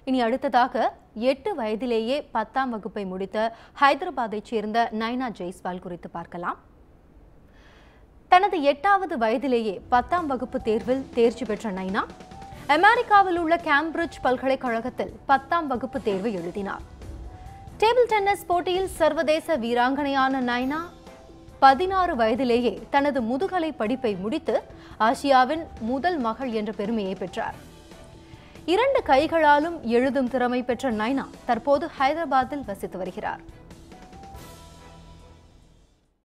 இனி அடுத்ததாக எட்டு வயதிலேயே பத்தாம் வகுப்பை முடித்த ஹைதராபாத்தைச் சேர்ந்த நைனா ஜெய்ஸ்வால் குறித்து பார்க்கலாம் தனது எட்டாவது வயதிலேயே பத்தாம் வகுப்பு தேர்வில் தேர்ச்சி பெற்ற நைனா அமெரிக்காவில் உள்ள கேம்பிரிட்ஜ் பல்கலைக்கழகத்தில் பத்தாம் வகுப்பு தேர்வு எழுதினார் டேபிள் டென்னிஸ் போட்டியில் சர்வதேச வீராங்கனையான நைனா பதினாறு வயதிலேயே தனது முதுகலை படிப்பை முடித்து ஆசியாவின் முதல் மகள் என்ற பெருமையை பெற்றார் இரண்டு கைகளாலும் எழுதும் திறமை பெற்ற நைனா தற்போது ஹைதராபாத்தில் வசித்து வருகிறார்